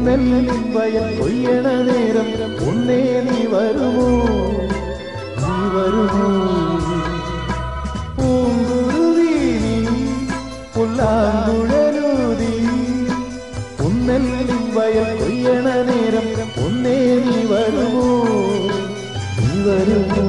ഉന്നെല്ലിൻ വയൽ കൊയ്യണ നേരം ഒന്നേ നീ വരുമോ നീ വരുമോ പൂങ്കുരുവി നീ പുല്ലാങ്കുഴലൂതി ഉന്നെല്ലിൻ വയൽ കൊയ്യണ നേരം ഒന്നേ നീ വരുമോ നീ വരുമോ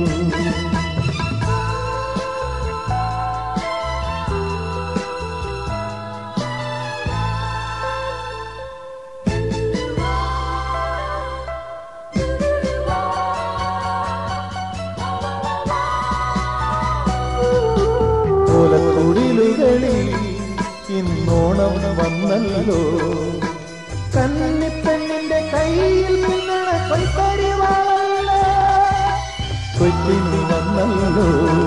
ഓലക്കുടിലുകളിൽ ഇന്നോണം വന്നല്ലോ കന്നിപ്പെണ്ണിന്റെ കയ്യിൽ നിന്നണ കൊയ്ത്തരിവാളല്ല കൊയ്ത്തിനി വന്നല്ലോ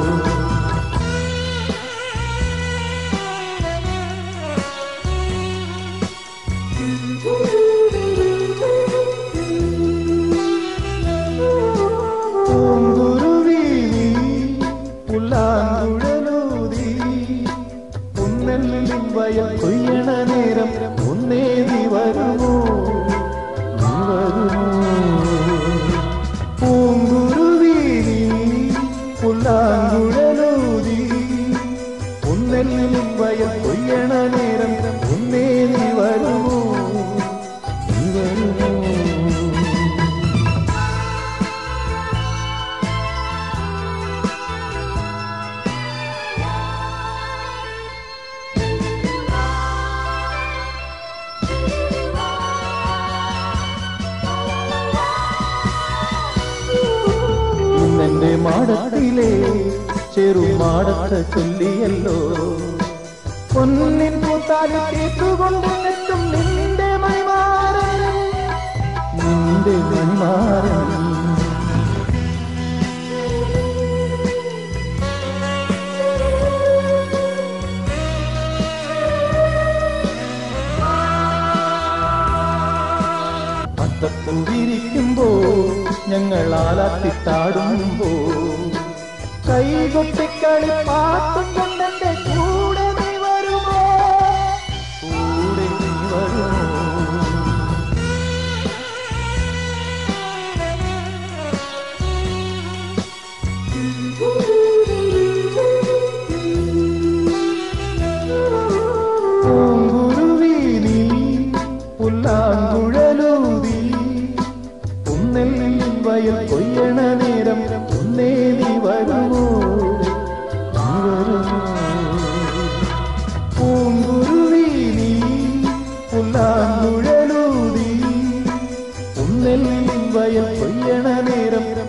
പൂങ്കുരുവി നീ പുല്ലാങ്കുഴലൂതി പുന്നെല്ലിൻ വയൽ കൊയ്യണ നേരം ഒന്നേ നീ വരുമോ നീ വരുമോ പൂങ്കുരുവി നീ പുല്ലാങ്കുഴലൂതി പുന്നെല്ലിൻ വയൽ കൊയ്യണ നേരം ഒന്നേ നീ വരുമോ നീ വരുമോ ഇന്നെന്റെ മാടത്തിലെ ചെറുമാടത്തെ ചൊല്ലിയല്ലോ പൊന്നിൻ പൂത്താലി കേട്ടുകൊണ്ട് എത്തും നിന്റെ മണിമാരൻ നിന്റെ മണിമാരൻ അത്തപ്പൂ വിരിക്കുമ്പോ ഞങ്ങൾ ആലാത്തിത്താടുമ്പോ കൈകൊട്ടിക്കളി പാട്ടും കൊണ്ടെന്റെ കൂടെ നീ വരുമോ കൂടെ നീ വരുമോ പൂങ്കുരുവി നീ പുല്ലാങ്കുഴലൂതി ഉന്നെല്ലിൻ വയൽ കൊയ്യണ നേരം ഒന്നേ നീ വരുമോ നീ വരുമോ പൂങ്കുരുവി നീ പുല്ലാങ്കുഴലൂതി ഉന്നെല്ലിൻ വയൽ കൊയ്യണ നേരം